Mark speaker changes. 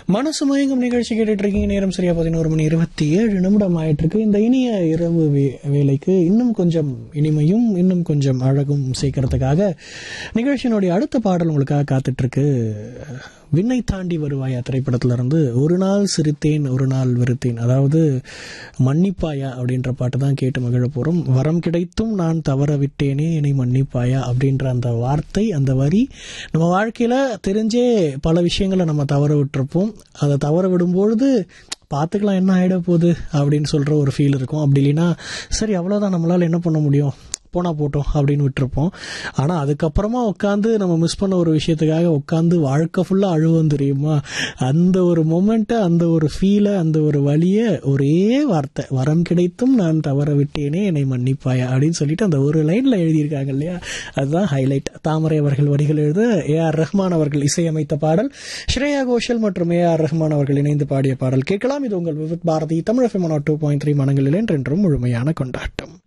Speaker 1: மனசு மயங்கும் நிகழ்ச்சி கேட்டுட்டு இருக்கீங்க நேரம் சரியா பதினோரு மணி இருபத்தி ஏழு நிமிடம் ஆயிட்டு இருக்கு இந்த இனிய இரவு வே- வேலைக்கு இன்னும் கொஞ்சம் இனிமையும் இன்னும் கொஞ்சம் அழகும் சேர்க்கறதுக்காக நிகழ்ச்சியினுடைய அடுத்த பாடல் உங்களுக்காக காத்துட்டு இருக்கு விண்ணை தாண்டி வருவாயா திரைப்படத்துல இருந்து ஒரு நாள் சிரித்தேன் ஒரு நாள் வெறுத்தேன் அதாவது மன்னிப்பாயா அப்படின்ற பாட்டு தான் கேட்டு மகிழ போறோம் வரம் கிடைத்தும் நான் தவற விட்டேனே என்னை மன்னிப்பாயா அப்படின்ற அந்த வார்த்தை அந்த வரி நம்ம வாழ்க்கையில தெரிஞ்சே பல விஷயங்களை நம்ம தவற விட்டுருப்போம் அதை தவற விடும்பொழுது பார்த்துக்கலாம் என்ன ஆயிட போகுது அப்படின்னு சொல்ற ஒரு ஃபீல் இருக்கும் அப்படி இல்லைன்னா சரி அவ்வளோதான் நம்மளால என்ன பண்ண முடியும் போனா போட்டோம் அப்படின்னு விட்டுருப்போம் ஆனா அதுக்கப்புறமா உட்காந்து நம்ம மிஸ் பண்ண ஒரு விஷயத்துக்காக உட்காந்து வாழ்க்கை ஃபுல்லா அழுவோம் தெரியுமா அந்த ஒரு மொமெண்ட்டை அந்த ஒரு ஃபீலை அந்த ஒரு வழியை ஒரே வார்த்தை வரம் கிடைத்தும் நான் தவற விட்டேனே என்னை மன்னிப்பாயா அப்படின்னு சொல்லிட்டு அந்த ஒரு லைன்ல எழுதியிருக்காங்க இல்லையா அதுதான் ஹைலைட் தாமரை அவர்கள் வரிகள் எழுத ஏ ஆர் ரஹ்மான் அவர்கள் இசையமைத்த பாடல் ஸ்ரேயா கோஷல் மற்றும் ஏ ஆர் ரஹ்மான் அவர்கள் இணைந்து பாடிய பாடல் கேட்கலாம் இது உங்கள் Vividh Bharati Tamil FM two point three மனங்களில் என்றென்றும் முழுமையான கொண்டாட்டம்